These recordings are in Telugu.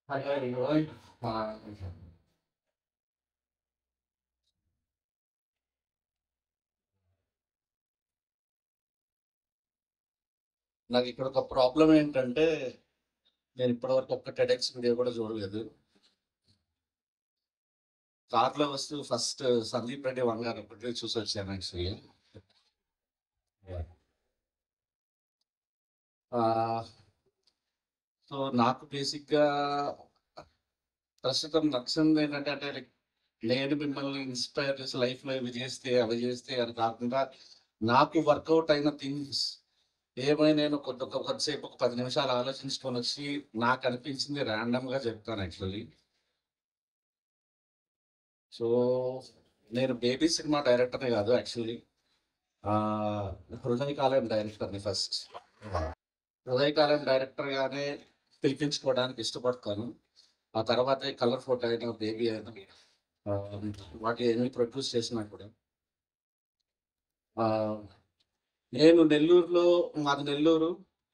Ôi, ôi, mà నాకు ఇక్కడ ఒక ప్రాబ్లం ఏంటంటే నేను ఇప్పటివరకు ఒక్క టెడెక్స్ వీడియో కూడా చూడలేదు కార్లో వస్తూ ఫస్ట్ సందీప్ రెడ్డి వన్ గారు ఒకటి చూసి వచ్చాను యాక్చువల్లీ సో నాకు బేసిక్గా ప్రస్తుతం నచ్చింది ఏంటంటే అంటే like నేను మిమ్మల్ని ఇన్స్పైర్ చేసి లైఫ్లో ఇవి చేస్తే అవి చేస్తే అని కాకుండా నాకు వర్కౌట్ అయిన థింగ్స్ ఏమై నేను కొద్ది ఒక కొద్దిసేపు ఒక పది నిమిషాలు ఆలోచించుకొని వచ్చి నాకు అనిపించింది random గా చెప్తాను యాక్చువల్లీ సో నేను బేబీ సినిమా డైరెక్టర్ని కాదు యాక్చువల్లీ హృదయకాలం డైరెక్టర్ని ఫస్ట్ హృదయకాలం డైరెక్టర్గానే పిలిపించుకోవడానికి ఇష్టపడతాను ఆ తర్వాతే కలర్ ఫోటో అయినా బేబీ అయినా ఆ, వాటి ఏమి ప్రొడ్యూస్ చేసినా కూడా ఆ, నేను నెల్లూరులో మాది నెల్లూరు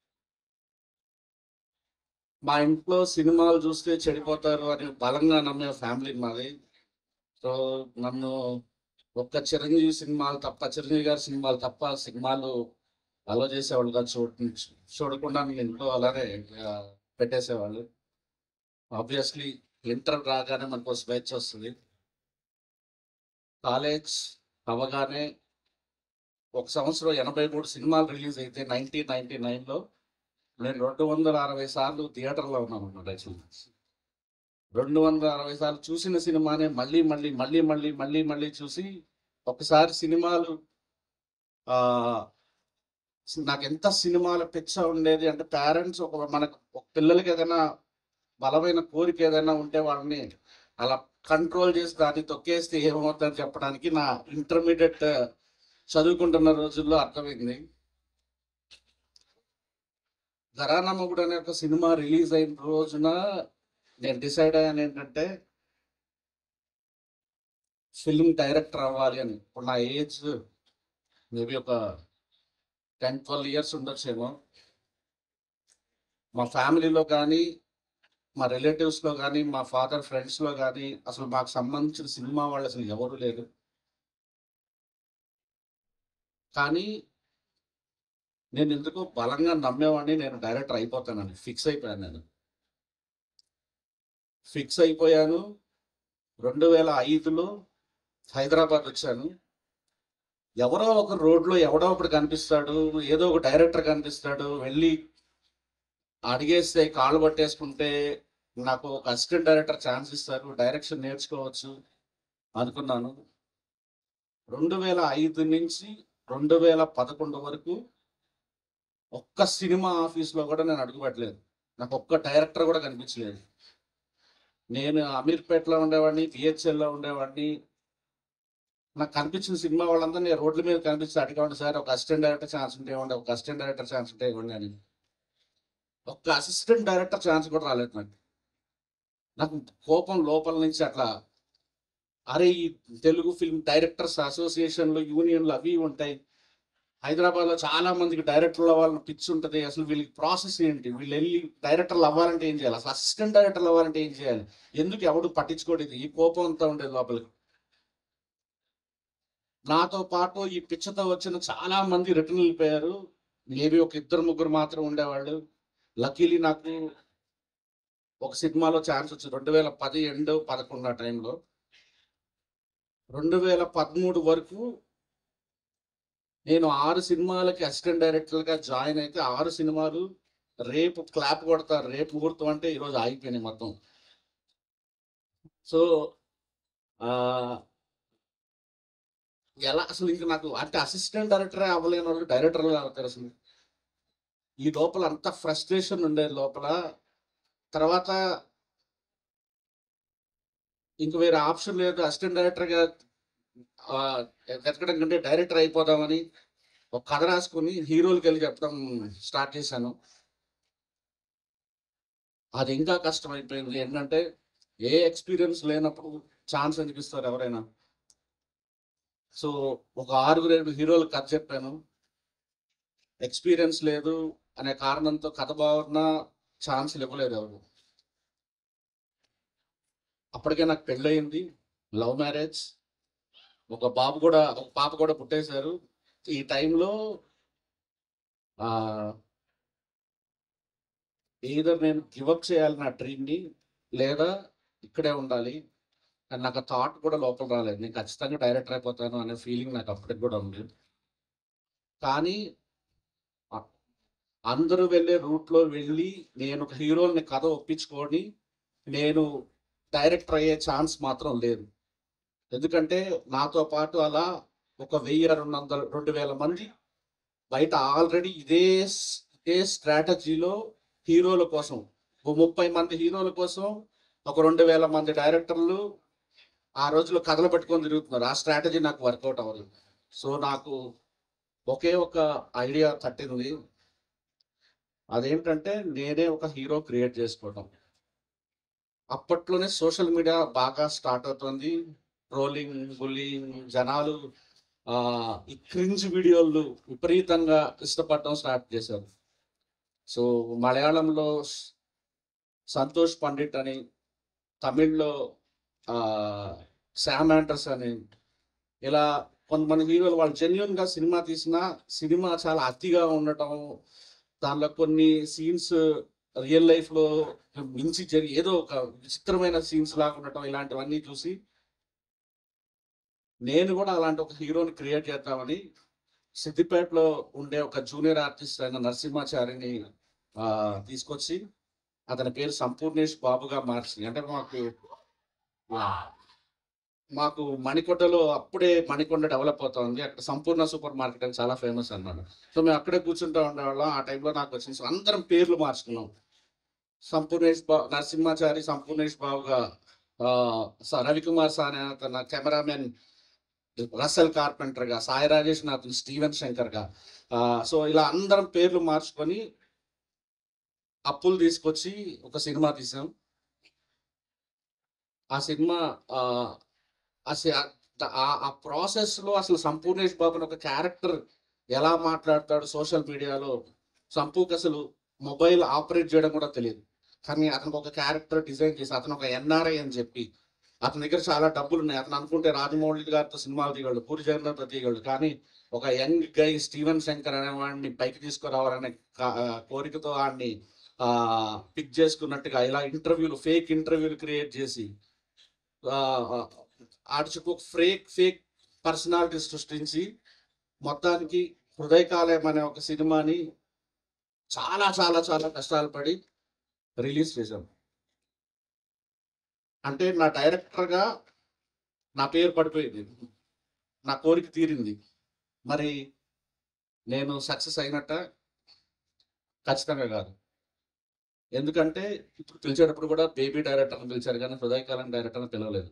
మా ఇంట్లో సినిమాలు చూస్తే చెడిపోతారు అని బలంగా నమ్మే ఫ్యామిలీ మాది సో నన్ను ఒక్క చిరంజీవి సినిమాలు తప్ప చిరంజీవి గారి సినిమాలు తప్ప సినిమాలు అలో చేసేవాళ్ళు కాదు చూడ చూడకుండా నేను ఇంట్లో అలానే ఆ, పెట్టేసేవాళ్ళు ఆబ్వియస్లీ ఇంటర్ రాగానే మనకు స్వేచ్ఛ వస్తుంది కాలేజ్ అవ్వగానే ఒక సంవత్సరం ఎనభై మూడు సినిమాలు రిలీజ్ అయితే నైన్టీన్ నైన్టీ నైన్లో నేను రెండు వందల అరవై సార్లు థియేటర్లో ఉన్నాను అన్నమాట యాక్చువల్లీ రెండు వందల అరవై సార్లు చూసిన సినిమానే మళ్ళీ మళ్ళీ మళ్ళీ మళ్ళీ మళ్ళీ మళ్ళీ చూసి ఒకసారి సినిమాలు ఆ, నాకు ఎంత సినిమాల పిచ్చ ఉండేది అంటే పేరెంట్స్ ఒక మనకు ఒక పిల్లలకి ఏదైనా బలమైన కోరిక ఏదైనా ఉంటే వాళ్ళని అలా కంట్రోల్ చేసి దాన్ని తొక్కేస్తే ఏమవుతుందని చెప్పడానికి నా ఇంటర్మీడియట్ చదువుకుంటున్న రోజుల్లో అర్థమైంది ఘరానా మొగుడు అనే ఒక సినిమా రిలీజ్ అయిన రోజున నేను డిసైడ్ అయ్యాను ఏంటంటే ఫిల్మ్ డైరెక్టర్ అవ్వాలి అని ఇప్పుడు నా ఏజ్ మేబీ ఒక టెన్ ట్వెల్వ్ ఇయర్స్ ఉండొచ్చేమో మా ఫ్యామిలీలో కానీ మా రిలేటివ్స్లో కానీ మా ఫాదర్ ఫ్రెండ్స్లో కానీ అసలు మాకు సంబంధించిన సినిమా వాళ్ళు అసలు ఎవరు లేరు కానీ నేను ఎందుకో బలంగా నమ్మేవాడిని నేను డైరెక్టర్ అయిపోతానని ఫిక్స్ అయిపోయాను నేను ఫిక్స్ అయిపోయాను రెండు వేల ఐదులో హైదరాబాద్ వచ్చాను ఎవరో ఒక రోడ్లో ఎవడో ఒకడు కనిపిస్తాడు ఏదో ఒక డైరెక్టర్ కనిపిస్తాడు వెళ్ళి అడిగేస్తే కాళ్ళు పట్టేసుకుంటే నాకు ఒక అసిస్టెంట్ డైరెక్టర్ ఛాన్స్ ఇస్తారు డైరెక్షన్ నేర్చుకోవచ్చు అనుకున్నాను రెండు వేల ఐదు నుంచి రెండు వేల పదకొండు వరకు ఒక్క సినిమా ఆఫీస్లో కూడా నేను అడుగుపెట్టలేదు నాకు ఒక్క డైరెక్టర్ కూడా కనిపించలేదు నేను అమీర్పేటలో ఉండేవాడిని బిహెచ్ఎల్లో ఉండేవాడిని నాకు కనిపించిన సినిమా వాళ్ళందరూ నేను రోడ్ల మీద కనిపిస్తే అడిగండి సార్ ఒక అసిస్టెంట్ డైరెక్టర్ ఛాన్స్ ఉంటే ఇవ్వండి ఒక అసిస్టెంట్ డైరెక్టర్ ఛాన్స్ ఉంటే ఇవ్వండి అని ఒక్క అసిస్టెంట్ డైరెక్టర్ ఛాన్స్ కూడా రాలేదు నాకు నాకు కోపం లోపల నుంచి అట్లా అరే ఈ తెలుగు ఫిల్మ్ డైరెక్టర్స్ అసోసియేషన్లు యూనియన్లు అవి ఇవి ఉంటాయి హైదరాబాద్లో చాలా మందికి డైరెక్టర్లు అవ్వాలని పిచ్చి ఉంటుంది అసలు వీళ్ళకి ప్రాసెస్ ఏంటి వీళ్ళు వెళ్ళి డైరెక్టర్లు అవ్వాలంటే ఏం చేయాలి అసలు అసిస్టెంట్ డైరెక్టర్లు అవ్వాలంటే ఏం చేయాలి ఎందుకు ఎవడు పట్టించుకోడు ఇది ఈ కోపం అంతా ఉండేది లోపలికి నాతో పాటు ఈ పిచ్చతో వచ్చిన చాలా మంది రిటర్న్ వెళ్ళిపోయారు మేబీ ఒక ఇద్దరు ముగ్గురు మాత్రం ఉండేవాళ్ళు లక్కీలీ నాకు ఒక సినిమాలో ఛాన్స్ వచ్చింది రెండు వేల పది ఎండు పదకొండు ఆ టైంలో రెండు వేల పదమూడు వరకు నేను ఆరు సినిమాలకి అసిస్టెంట్ డైరెక్టర్గా జాయిన్ అయితే ఆరు సినిమాలు రేపు క్లాప్ కొడతారు రేపు ముహూర్తం అంటే ఈరోజు ఆగిపోయినాయి మొత్తం సో ఆ, ఎలా అసలు ఇంకా నాకు అంటే అసిస్టెంట్ డైరెక్టరే అవ్వలేని వాళ్ళు డైరెక్టర్లు అవుతారు అసలు ఈ లోపల అంత ఫ్రస్ట్రేషన్ ఉండేది లోపల తర్వాత ఇంక వేరే ఆప్షన్ లేదు అసిస్టెంట్ డైరెక్టర్గా ఆ, వెతకడం కంటే డైరెక్టర్ అయిపోదామని ఒక కథ రాసుకుని హీరోలకి వెళ్ళి చెప్పడం స్టార్ట్ చేశాను అది ఇంకా కష్టం అయిపోయింది ఏంటంటే ఏ ఎక్స్పీరియన్స్ లేనప్పుడు ఛాన్స్ అనిపిస్తారు ఎవరైనా సో ఒక ఆరుగురు ఏడు హీరోలకు కథ చెప్పాను ఎక్స్పీరియన్స్ లేదు అనే కారణంతో కథ బాగున్నా ఛాన్సులు ఇవ్వలేదు ఎవరు అప్పటికే నాకు పెళ్ళయింది లవ్ మ్యారేజ్ ఒక బాబు కూడా ఒక పాప కూడా పుట్టేశారు ఈ టైంలో ఏదో నేను గివప్ చేయాలి నా డ్రీమ్ని లేదా ఇక్కడే ఉండాలి అని నాకు థాట్ కూడా లోపల రాలేదు నేను ఖచ్చితంగా డైరెక్టర్ అయిపోతాను అనే ఫీలింగ్ నాకు అప్పటికి కూడా ఉంది కానీ అ- అందరూ వెళ్ళే రూట్లో వెళ్ళి నేను ఒక హీరోని కథ ఒప్పించుకొని నేను డైరెక్టర్ అయ్యే ఛాన్స్ మాత్రం లేదు ఎందుకంటే నాతో పాటు అలా ఒక వెయ్యి రెండు వందల రెండు వేల మంది బయట ఆల్రెడీ ఇదే స్- ఇదే స్ట్రాటజీలో హీరోల కోసం ఓ ముప్పై మంది హీరోల కోసం ఒక రెండు వేల మంది డైరెక్టర్లు ఆ రోజులో కథలు పట్టుకొని తిరుగుతున్నారు ఆ స్ట్రాటజీ నాకు వర్కౌట్ అవ్వదు సో నాకు ఒకే ఒక ఐడియా తట్టింది అదేంటంటే నేనే ఒక హీరో క్రియేట్ చేసుకోవటం అప్పట్లోనే సోషల్ మీడియా బాగా స్టార్ట్ అవుతుంది ట్రోలింగ్ బుల్లింగ్ జనాలు ఆ, ఈ క్రింజ్ వీడియోలు విపరీతంగా ఇష్టపడటం స్టార్ట్ చేశారు సో మలయాళంలో స్- సంతోష్ పండిట్ అని తమిళ్లో ఆ, శామ్ ఆండర్స్ అని ఇలా కొంతమంది హీరోలు వాళ్ళు జెన్యున్ గా సినిమా తీసిన సినిమా చాలా అతిగా ఉండటం దానిలో కొన్ని సీన్స్ రియల్ లైఫ్ లో మించి జరిగి ఏదో ఒక విచిత్రమైన సీన్స్ లాగా ఉండటం ఇలాంటివన్నీ చూసి నేను కూడా అలాంటి ఒక హీరోని క్రియేట్ చేద్దామని సిద్దిపేటలో ఉండే ఒక జూనియర్ ఆర్టిస్ట్ అయిన నరసింహాచారిని ఆ, తీసుకొచ్చి అతని పేరు సంపూర్ణేష్ బాబుగా మార్చి అంటే మాకు ఆ, మాకు మణికొండలో అప్పుడే మణికొండ డెవలప్ అవుతుంది అక్కడ సంపూర్ణ సూపర్ మార్కెట్ అని చాలా ఫేమస్ అన్నమాట సో మేము అక్కడే కూర్చుంటూ ఉండేవాళ్ళం ఆ టైంలో నాకు వచ్చింది సో అందరం పేర్లు మార్చుకున్నాం సంపూర్ణేష్ బా నరసింహాచారి సంపూర్ణేష్ బాబుగా ఆ, స- రవికుమార్ సానే తన కెమెరామెన్ రసల్ కార్పెంటర్ గా సాయి రాజేష్ నాథ్ స్టీవెన్ శంకర్ గా ఆ, సో ఇలా అందరం పేర్లు మార్చుకొని అప్పులు తీసుకొచ్చి ఒక సినిమా తీసాం ఆ సినిమా ఆ, ఆ సి- ఆ- ఆ ప్రాసెస్ లో అసలు సంపూర్ణేష్ బాబుని ఒక క్యారెక్టర్ ఎలా మాట్లాడతాడు సోషల్ మీడియాలో సంపూకి అసలు మొబైల్ ఆపరేట్ చేయడం కూడా తెలియదు కానీ అతనికి ఒక క్యారెక్టర్ డిజైన్ చేసి అతను ఒక ఎన్ఆర్ఐ అని చెప్పి అతని దగ్గర చాలా డబ్బులు ఉన్నాయి అతను అనుకుంటే రాజమౌళి గారితో సినిమాలు తీయగలడు పూరి జగన్నాథ్ తీయగలడు కానీ ఒక యంగ్ గై స్టీవెన్ శంకర్ అనే వాడిని పైకి తీసుకురావాలనే కా- ఆ, కోరికతో వాడిని ఆ పిక్ చేసుకున్నట్టుగా ఇలా ఇంటర్వ్యూలు ఫేక్ ఇంటర్వ్యూలు క్రియేట్ చేసి ఆ, ఆ, ఆడి చుట్టూ ఒక ఫేక్ ఫేక్ పర్సనాలిటీ సృష్టించి మొత్తానికి హృదయకాలయం అనే ఒక సినిమాని చాలా చాలా చాలా కష్టాలు పడి రిలీజ్ చేశాం అంటే నా డైరెక్టర్గా నా పేరు పడిపోయింది నా కోరిక తీరింది మరి నేను సక్సెస్ అయినట్ట ఖచ్చితంగా కాదు ఎందుకంటే ఇప్పుడు పిలిచేటప్పుడు కూడా బేబీ డైరెక్టర్ అని పిలిచారు కానీ హృదయకాలం డైరెక్టర్ అని పిలవలేదు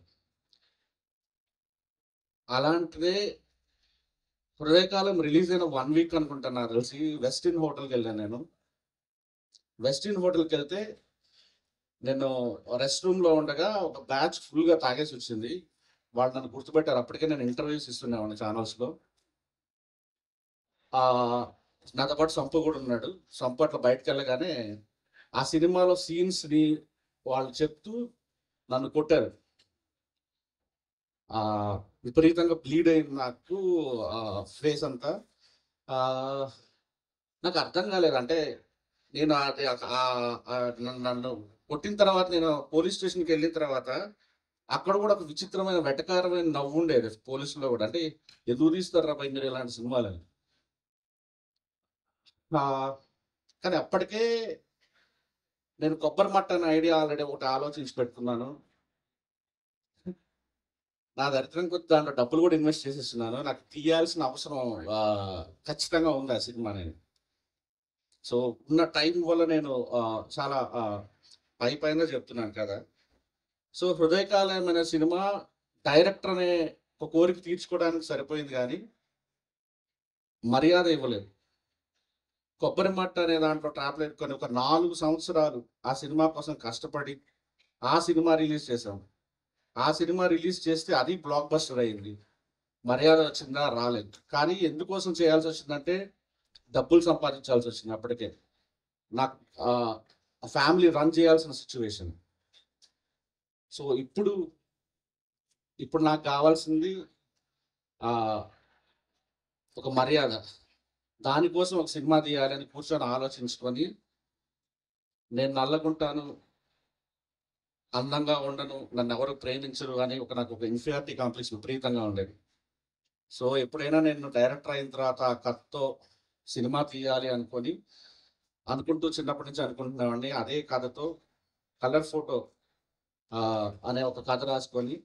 అలాంటిదే హృదయకాలం రిలీజ్ అయిన వన్ వీక్ అనుకుంటా నాకు తెలిసి వెస్టిన్ హోటల్కి వెళ్ళాను నేను వెస్టిన్ హోటల్కి వెళ్తే నేను రెస్ట్ రూమ్ లో ఉండగా ఒక బ్యాచ్ ఫుల్ గా తాగేసి వచ్చింది వాళ్ళు నన్ను గుర్తుపెట్టారు అప్పటికే నేను ఇంటర్వ్యూస్ ఇస్తున్నాను ఛానల్స్ లో ఆ నాతో పాటు సంపు కూడా ఉన్నాడు సంపు అట్లా బయటకు వెళ్ళగానే ఆ సినిమాలో సీన్స్ ని వాళ్ళు చెప్తూ నన్ను కొట్టారు ఆ విపరీతంగా బ్లీడ్ అయింది నాకు ఫేస్ అంతా ఆ నాకు అర్థం కాలేదు అంటే నేను అది ఆ- ఆ- ఆ నన్ను నన్ను కొట్టిన తర్వాత నేను పోలీస్ స్టేషన్కి వెళ్ళిన తర్వాత అక్కడ కూడా ఒక విచిత్రమైన వెటకారమైన నవ్వు ఉండేది పోలీసులో కూడా అంటే ఎందుకు తీస్తారు రా మీరు ఇలాంటి సినిమాలని ఆ, కానీ అప్పటికే నేను కొబ్బరి మట్ట అనే ఐడియా ఆల్రెడీ ఒకటి ఆలోచించి పెట్టుకున్నాను నా దరిద్రం కొద్ది దాంట్లో డబ్బులు కూడా ఇన్వెస్ట్ చేసేస్తున్నాను నాకు తీయాల్సిన అవసరం ఆ, ఖచ్చితంగా ఉంది ఆ సినిమా నేను సో ఉన్న టైం వల్ల నేను ఆ, చాలా ఆ, పై పైన చెప్తున్నాను కదా సో హృదయకాలం అనే సినిమా డైరెక్టర్ అనే ఒక కోరిక తీర్చుకోవడానికి సరిపోయింది కానీ మర్యాద ఇవ్వలేదు కొబ్బరి మట్ట అనే దాంట్లో ట్రాప్ పెట్టుకొని ఒక నాలుగు సంవత్సరాలు ఆ సినిమా కోసం కష్టపడి ఆ సినిమా రిలీజ్ చేసాం ఆ సినిమా రిలీజ్ చేస్తే అది బ్లాక్ బస్టర్ అయింది మర్యాద వచ్చిందా రాలేదు కానీ ఎందుకోసం చేయాల్సి వచ్చిందంటే డబ్బులు సంపాదించాల్సి వచ్చింది అప్పటికే నాకు ఫ్యామిలీ రన్ చేయాల్సిన సిచ్యువేషన్ సో ఇప్పుడు ఇప్పుడు నాకు కావాల్సింది ఆ, ఒక మర్యాద దానికోసం ఒక సినిమా తీయాలని కూర్చొని ఆలోచించుకొని నేను నల్లగుంటాను అందంగా ఉండను నన్ను ఎవరు ప్రేమించరు అని ఒక నాకు ఒక ఇన్ఫీరియారిటీ కాంప్లెక్స్ విపరీతంగా ఉండేది సో ఎప్పుడైనా నేను డైరెక్టర్ అయిన తర్వాత ఆ కథతో సినిమా తీయాలి అనుకొని అనుకుంటూ చిన్నప్పటి నుంచి అనుకుంటున్నామండి అదే కథతో కలర్ ఫోటో అనే ఒక కథ రాసుకొని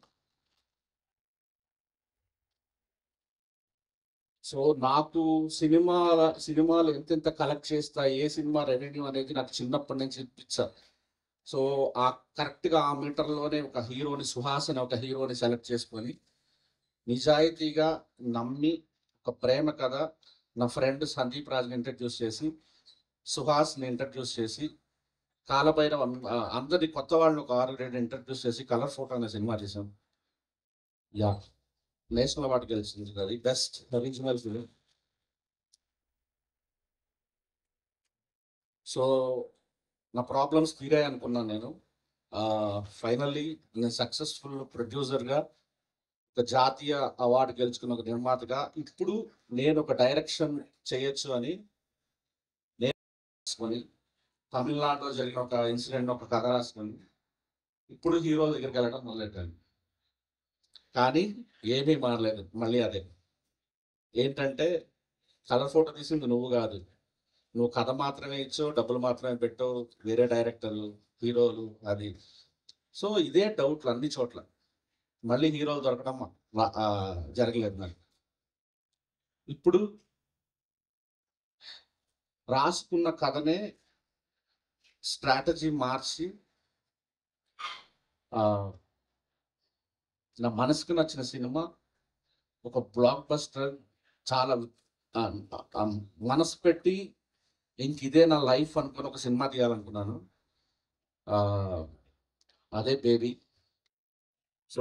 సో నాకు సినిమా సినిమాలు ఎంతెంత కలెక్ట్ చేస్తాయి ఏ సినిమా రెవెన్యూ అనేది నాకు చిన్నప్పటి నుంచి పిచ్చ సో ఆ కరెక్ట్గా ఆ మీటర్లోనే ఒక హీరోని సుహాస్ అనే ఒక హీరోని సెలెక్ట్ చేసుకొని నిజాయితీగా నమ్మి ఒక ప్రేమ కథ నా ఫ్రెండ్ సందీప్ రాజ్ని ఇంట్రడ్యూస్ చేసి సుహాస్ని ఇంట్రడ్యూస్ చేసి కాలభైరవ అందరి కొత్త వాళ్ళని ఒక ఆరు రెండు ఇంట్రడ్యూస్ చేసి కలర్ ఫోటో అనే సినిమా చేసాం యా నేషనల్ అవార్డు గెలిచింది అది బెస్ట్ ఒరిజినల్ ఫిలిం సో నా ప్రాబ్లమ్స్ తీరాయి అనుకున్నాను నేను ఫైనల్లీ నేను సక్సెస్ఫుల్ ప్రొడ్యూసర్గా ఒక జాతీయ అవార్డు గెలుచుకున్న ఒక నిర్మాతగా ఇప్పుడు నేను ఒక డైరెక్షన్ చేయొచ్చు అని నేను రాసుకొని తమిళనాడులో జరిగిన ఒక ఇన్సిడెంట్ ఒక కథ రాసుకొని ఇప్పుడు హీరో దగ్గరికి వెళ్ళడం మొదలెట్టాను కానీ ఏమీ మారలేదు మళ్ళీ అదే ఏంటంటే కలర్ ఫోటో తీసింది నువ్వు కాదు నువ్వు కథ మాత్రమే ఇచ్చు డబ్బులు మాత్రమే పెట్టు వేరే డైరెక్టర్లు హీరోలు అది సో ఇదే డౌట్లు అన్ని చోట్ల మళ్ళీ హీరోలు దొరకడం వ- ఆ, జరగలేదు నాకు ఇప్పుడు రాసుకున్న కథనే స్ట్రాటజీ మార్చి ఆ, నా మనసుకు నచ్చిన సినిమా ఒక బ్లాక్ బస్టర్ చాలా ఆ, ఆ, మనసు పెట్టి ఇంక ఇదే నా లైఫ్ అనుకుని ఒక సినిమా తీయాలనుకున్నాను ఆ, అదే Baby so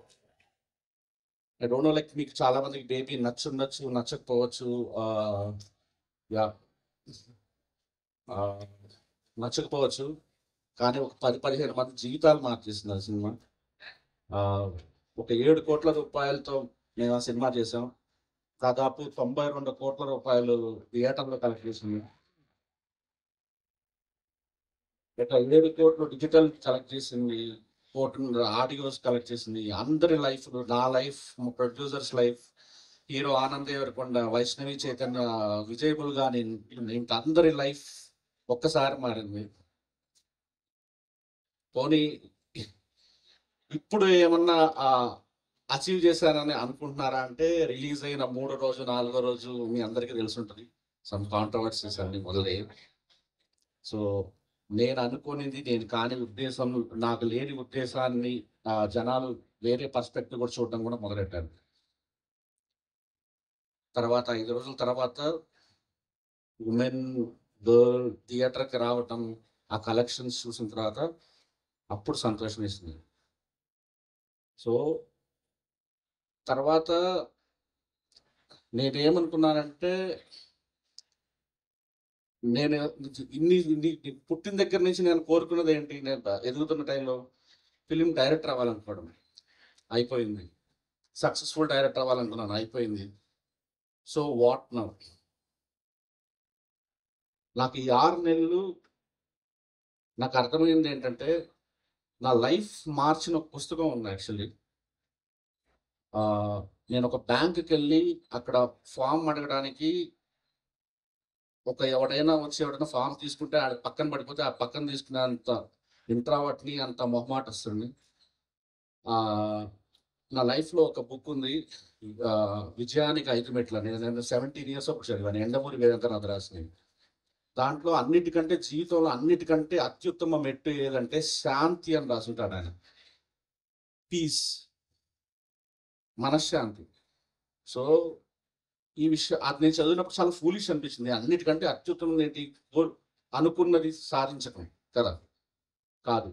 I don't know like మీకు చాలా మందికి బేబీ నచ్చుండొచ్చు నచ్చకపోవచ్చు ఆ, యా ఆ, నచ్చకపోవచ్చు కానీ ఒక పది పదిహేను మంది జీవితాలు మార్చేసింది ఆ సినిమా ఆ, ఒక ఏడు కోట్ల రూపాయలతో మేము ఆ సినిమా చేసాం దాదాపు తొంభై రెండు కోట్ల రూపాయలు థియేటర్లో కలెక్ట్ చేసింది ఇక ఏడు కోట్లు డిజిటల్ కలెక్ట్ చేసింది కోటి ఆడియోస్ కలెక్ట్ చేసింది అందరి లైఫ్ నా లైఫ్ మా producers life hero Anand Deverakonda Vaishnavi Chaitanya విజయబుల్ గాని ఇంక అందరి లైఫ్ ఒక్కసారి మారింది పోనీ ఇప్పుడు ఏమన్నా అచీవ్ చేశానని అనుకుంటున్నారా అంటే రిలీజ్ అయిన మూడో రోజు నాలుగో రోజు మీ అందరికీ తెలుసుంటుంది సమ్ కాంట్రవర్సీస్ అన్ని మొదలయ్యాయి సో నేను అనుకునేది నేను కాని ఉద్దేశం నాకు లేని ఉద్దేశాన్ని ఆ, జనాలు వేరే పర్స్పెక్టివ్ కూడా చూడడం కూడా మొదలెట్టారు తర్వాత ఐదు రోజుల తర్వాత ఉమెన్ గర్ల్ థియేటర్కి రావటం ఆ కలెక్షన్స్ చూసిన తర్వాత అప్పుడు సంతోషం వేసింది సో తర్వాత నేనేమనుకున్నానంటే నేను ఇన్ని ఇన్ని పుట్టిన దగ్గర నుంచి నేను కోరుకున్నది ఏంటి నేను ఎదుగుతున్న టైంలో ఫిలిం డైరెక్టర్ అవ్వాలనుకోవడం అయిపోయింది సక్సెస్ఫుల్ డైరెక్టర్ అవ్వాలనుకున్నాను అయిపోయింది సో వాట్ నౌ నాకు ఈ ఆరు నెలలు నాకు అర్థమైంది ఏంటంటే నా లైఫ్ మార్చిన ఒక పుస్తకం ఉంది యాక్చువల్లీ నేను ఒక బ్యాంకుకి వెళ్ళి అక్కడ ఫామ్ అడగడానికి ఒక ఎవడైనా వచ్చి ఎవడైనా ఫామ్ తీసుకుంటే ఆడ పక్కన పడిపోతే ఆ పక్కన తీసుకునే అంత ఇంట్రావట్ని అంత మొహమాట వస్తుంది ఆ, నా లైఫ్లో ఒక బుక్ ఉంది ఆ, విజయానికి ఐదు మెట్లు అని నేను సెవెంటీన్ ఇయర్స్ అప్పుడు చదివాను ఎండమూరి వేదంకనాథ్ రాసిన దాంట్లో అన్నిటికంటే జీవితంలో అన్నిటికంటే అత్యుత్తమ మెట్టు ఏదంటే శాంతి అని రాసుంటాడు ఆయన పీస్ మనశ్శాంతి సో ఈ విషయం అది నేను చదివినప్పుడు చాలా ఫూలిష్ అనిపించింది అన్నిటికంటే అత్యుత్తమం ఏంటి గోల్ అనుకున్నది సాధించటం కదా కాదు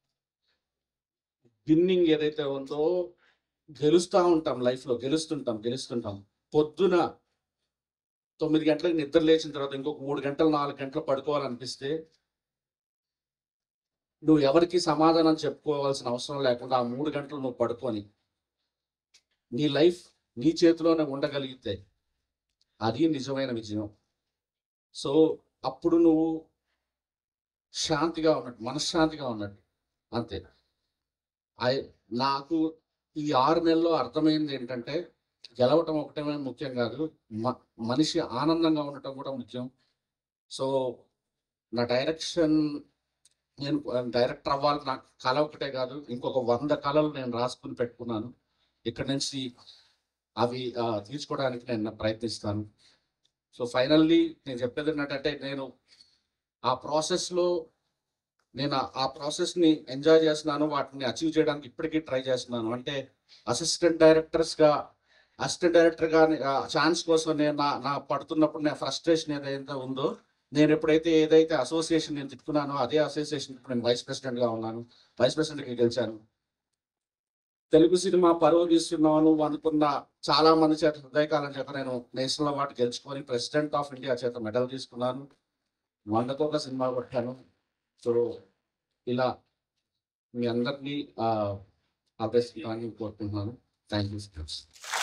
విన్నింగ్ ఏదైతే ఉందో గెలుస్తూ ఉంటాం లైఫ్లో గెలుస్తుంటాం గెలుస్తుంటాం పొద్దున తొమ్మిది గంటలకు నిద్ర లేచిన తర్వాత ఇంకొక మూడు గంటలు నాలుగు గంటలు పడుకోవాలనిపిస్తే నువ్వు ఎవరికి సమాధానం చెప్పుకోవాల్సిన అవసరం లేకుండా ఆ మూడు గంటలు నువ్వు పడుకొని నీ లైఫ్ నీ చేతిలోనే ఉండగలిగితే అది నిజమైన విజయం సో అప్పుడు నువ్వు శాంతిగా ఉన్నట్టు మనశ్శాంతిగా ఉన్నట్టు అంతే ఐ నాకు ఈ ఆరు నెలల్లో అర్థమైంది ఏంటంటే గెలవటం ఒకటే ముఖ్యం కాదు మ- మనిషి ఆనందంగా ఉండటం కూడా ముఖ్యం సో నా డైరెక్షన్ నేను డైరెక్టర్ అవ్వాలి నాకు కళ ఒకటే కాదు ఇంకొక వంద కళలు నేను రాసుకుని పెట్టుకున్నాను ఇక్కడ నుంచి అవి ఆ, తీర్చుకోవడానికి నేను ప్రయత్నిస్తాను సో ఫైనల్లీ నేను చెప్పేది ఏంటంటే నేను ఆ ప్రాసెస్లో నేను ఆ- ఆ ప్రాసెస్ని ఎంజాయ్ చేస్తున్నాను వాటిని అచీవ్ చేయడానికి ఇప్పటికీ ట్రై చేస్తున్నాను అంటే అసిస్టెంట్ డైరెక్టర్స్గా అసిస్టెంట్ డైరెక్టర్గా ఛాన్స్ కోసం నేను నా నా పడుతున్నప్పుడు నా ఫ్రస్ట్రేషన్ ఏదైతే ఉందో నేను ఎప్పుడైతే ఏదైతే అసోసియేషన్ నేను తిట్టుకున్నానో అదే అసోసియేషన్ ఇప్పుడు నేను వైస్ ప్రెసిడెంట్గా ఉన్నాను వైస్ ప్రెసిడెంట్కి గెలిచాను తెలుగు సినిమా పరువు తీస్తున్నాను అనుకున్న చాలా మంది చేత హృదయకాలం చేత నేను నేషనల్ అవార్డు గెలుచుకొని ప్రెసిడెంట్ ఆఫ్ ఇండియా చేత మెడల్ తీసుకున్నాను వందకు ఒక సినిమా కొట్టాను సో ఇలా మీ అందరినీ ఆపేస్తున్నాను కోరుకుంటున్నాను థ్యాంక్ యూ